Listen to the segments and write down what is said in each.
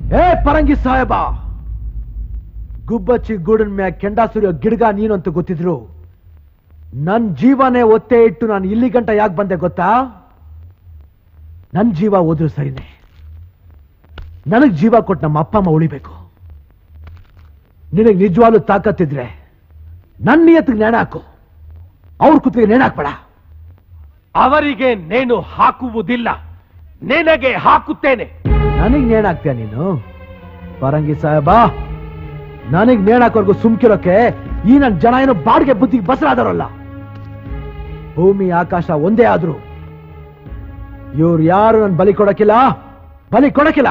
ಏ ಪರಂಗಿ ಸಾಹೇಬ ಗುಬ್ಬಚ್ಚಿ ಗೂಡನ್ ಮ್ಯಾಗ ಕೆಂಡ ಸುರಿಯೋ ಗಿಡ್ಗ ನೀನು ಅಂತ ಗೊತ್ತಿದ್ರು ನನ್ ಜೀವನೇ ಒತ್ತೆ ಇಟ್ಟು ನಾನು ಇಲ್ಲಿ ಗಂಟ ಯಾಕೆ ಬಂದೆ ಗೊತ್ತಾ ನನ್ ಜೀವ ಹೋದ್ರು ಸರಿನೇ ನನಗ್ ಜೀವ ಕೊಟ್ಟು ನಮ್ಮ ಅಪ್ಪ ಅಮ್ಮ ಉಳಿಬೇಕು ನಿನಗೆ ನಿಜವಾಗ್ಲೂ ತಾಕತ್ತಿದ್ರೆ ನನ್ನ ನಿಯತ್ತಿಗೆ ನೇಣ ಹಾಕು ಅವ್ರ ಕುತ್ತಿಗೆ ನೇಣ ಹಾಕ್ಬೇಡ ಅವರಿಗೆ ನೇಣು ಹಾಕುವುದಿಲ್ಲ ನಿನಗೆ ಹಾಕುತ್ತೇನೆ ನನಗ್ ನೇಣ ಹಾಕ್ತೀಯ ನೀನು ಪರಂಗಿ ಸಾಹೇಬ ನನಗ್ ನೇಣ ಹಾಕೋರ್ಗು ಸುಮ್ಕಿರೋಕೆ ಈ ನನ್ ಜನ ಏನು ಬಾಡಿಗೆ ಬುದ್ಧಿಗೆ ಬಸರಾದರಲ್ಲ ಭೂಮಿ ಆಕಾಶ ಒಂದೇ ಆದ್ರು ಇವ್ರು ಯಾರು ನನ್ ಬಲಿ ಕೊಡಕ್ಕಿಲ್ಲ ಬಲಿ ಕೊಡಕ್ಕಿಲ್ಲ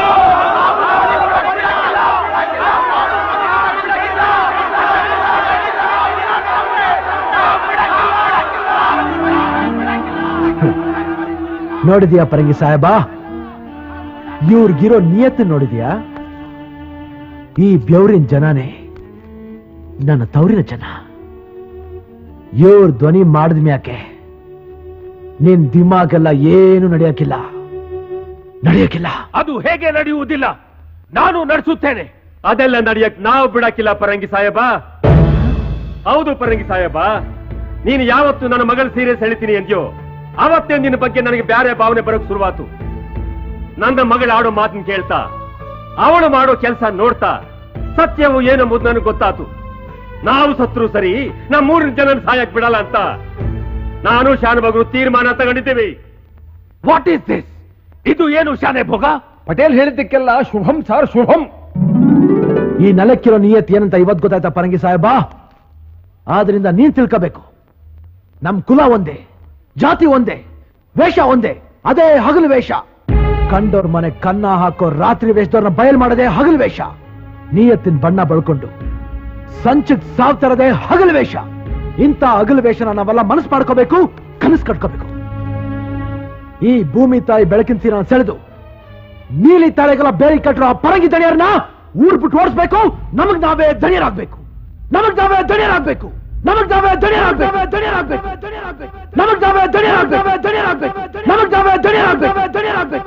ನೋಡಿದ್ಯಾ ಪರಂಗಿ ಸಾಹೇಬ ಇವ್ರಿಗಿರೋ ನಿಯತ್ತು ನೋಡಿದ್ಯಾ ಈ ಬೆವರಿನ ಜನನೇ ನನ್ನ ತವರಿನ ಜನ ಇವ್ರ ಧ್ವನಿ ಮಾಡಿದ ಮ್ಯಾಕೆ ನಿನ್ ದಿಮಾಗೆಲ್ಲ ಏನು ನಡೆಯಕ್ಕಿಲ್ಲ ನಡೆಯಕ್ಕಿಲ್ಲ ಅದು ಹೇಗೆ ನಡೆಯುವುದಿಲ್ಲ ನಾನು ನಡೆಸುತ್ತೇನೆ ಅದೆಲ್ಲ ನಡೆಯಕ್ ನಾವು ಬಿಡಕ್ಕಿಲ್ಲ ಪರಂಗಿ ಸಾಹೇಬ ಹೌದು ಪರಂಗಿ ಸಾಹೇಬ ನೀನು ಯಾವತ್ತು ನನ್ನ ಮಗಳ ಸೀರೆ ಸೆಳಿತೀನಿ ಎಂದ್ಯೋ ಅವತ್ತೇ ನಿನ್ನ ಬಗ್ಗೆ ನನಗೆ ಬ್ಯಾರೆ ಭಾವನೆ ಬರೋಕ್ ಶುರುವಾತು ನನ್ನ ಮಗಳ ಆಡೋ ಮಾತನ್ನ ಕೇಳ್ತಾ ಅವಳು ಮಾಡೋ ಕೆಲಸ ನೋಡ್ತಾ ಸತ್ಯವು ಏನೆಂಬುದು ನನಗೆ ಗೊತ್ತಾತು ನಾವು ಸತ್ರು ಸರಿ ನಮ್ಮ ಮೂರಿನ ಜನನ ಸಾಯಕ್ ಬಿಡಲ್ಲ ಅಂತ ನಾನು ಶಾನಭಗರು ತೀರ್ಮಾನ ತಗೊಂಡಿದ್ದೇವೆ ವಾಟ್ ಈಸ್ ದಿಸ್ ಇದು ಏನು ಶಾನೆ ಭೋಗ ಪಟೇಲ್ ಹೇಳಿದ್ದಕ್ಕೆಲ್ಲ ಶುಭಂ ಸಾರ್ ಶುಭಂ ಈ ನೆಲಕ್ಕಿರೋ ನಿಯತ್ ಏನಂತ ಇವತ್ ಗೊತ್ತಾಯ್ತಾ ಪರಂಗಿ ಸಾಹೇಬ ಆದ್ರಿಂದ ನೀನ್ ತಿಳ್ಕೋಬೇಕು ನಮ್ ಕುಲ ಒಂದೇ ಜಾತಿ ಒಂದೇ ವೇಷ ಒಂದೇ ಅದೇ ಹಗಲು ವೇಷ ಕಂಡೋರ್ ಮನೆ ಕನ್ನ ಹಾಕೋ ರಾತ್ರಿ ವೇಷದವ್ರನ್ನ ಬಯಲ್ ಮಾಡದೆ ಹಗಲು ವೇಷ ನಿಯತ್ತಿನ ಬಣ್ಣ ಬಳ್ಕೊಂಡು ಸಂಚಕ್ ಸಾವ್ ತರದೆ ಹಗಲು ವೇಷ ಇಂಥ ಹಗಲು ವೇಷನ ನಾವೆಲ್ಲ ಮನಸ್ಸು ಮಾಡ್ಕೋಬೇಕು ಕನಸು ಕಟ್ಕೋಬೇಕು ಈ ಭೂಮಿ ತಾಯಿ ಬೆಳಕಿನ ಸೀನ ಸೆಳೆದು ನೀಲಿ ತಾಳೆಗಳ ಬೇರೆ ಕಟ್ಟಿರೋ ಆ ಪರಂಗಿ ದಣಿಯರನ್ನ ಊರ್ ಬಿಟ್ಟು ಓಡಿಸ್ಬೇಕು ನಮಗ್ ನಾವೇ ದಣಿಯರಾಗ್ಬೇಕು ನಮಗ್ ನಾವೇ ದಣಿಯರಾಗ್ಬೇಕು ನಮಗ್ ನಾವೇ ದಣಿಯರಾಗ್ಬೇಕು ದಣಿಯರಾಗ್ಬೇಕು ನಮಗ್ ನಾವೇ ದಣಿಯರಾಗ್ಬೇಕು ದಣಿಯರಾಗ್ಬೇಕು ನಮಗ್ ನಾವೇ ದಣಿಯರಾಗ್ಬೇಕು ದಣಿಯರಾಗ್ಬೇಕು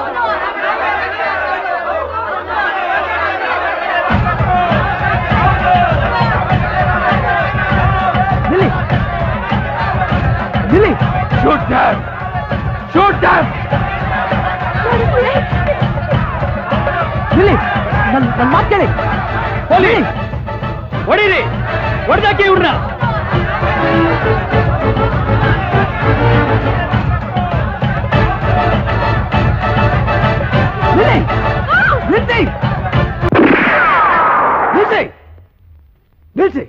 ನಿಲ್ಲಿ ನಿಲ್ಲಿ Shoot them! Shoot them! ನಿಲ್ಲಿ ನನ್ ನನ್ ಮಾತು ಕೇಳಿ ಹೋಲಿ ಹೊಡೀರಿ ಹೊಡೆದಾಕಿ ಇವ್ರನ್ನ ನಿಲ್ಲಿ ನಿಲ್ಲಿಸಿ ನಿಲ್ಲಿಸಿ ನಿಲ್ಲಿಸಿ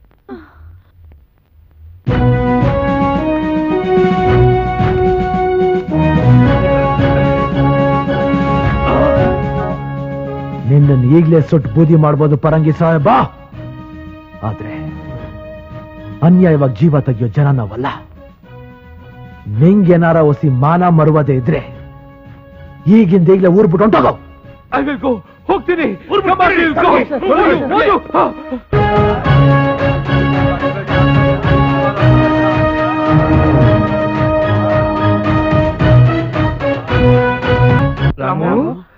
ನಿನ್ನನ್ನು ಈಗಲೇ ಸುಟ್ಟು ಬೂದಿ ಮಾಡ್ಬೋದು ಪರಂಗಿ ಸಾಹೇಬ ಆದ್ರೆ ಅನ್ಯಾಯವಾಗಿ ಜೀವ ತೆಗಿಯೋ ಜನ ನಾವಲ್ಲ ನಿಂಗೇನಾರ ಒಸಿ ಮಾನ ಮರುವದೆ ಇದ್ರೆ ಈಗಿಂದ ಈಗಲೇ ಊರ್ ಬಿಟ್ಟು ಹೊಂಟೋಗೋ ಐ ವಿಲ್ ಗೋ ಹೋಗ್ತೀನಿ Come on, we'll go. ಹೋಗು, ಹೋಗು. ರಾಮು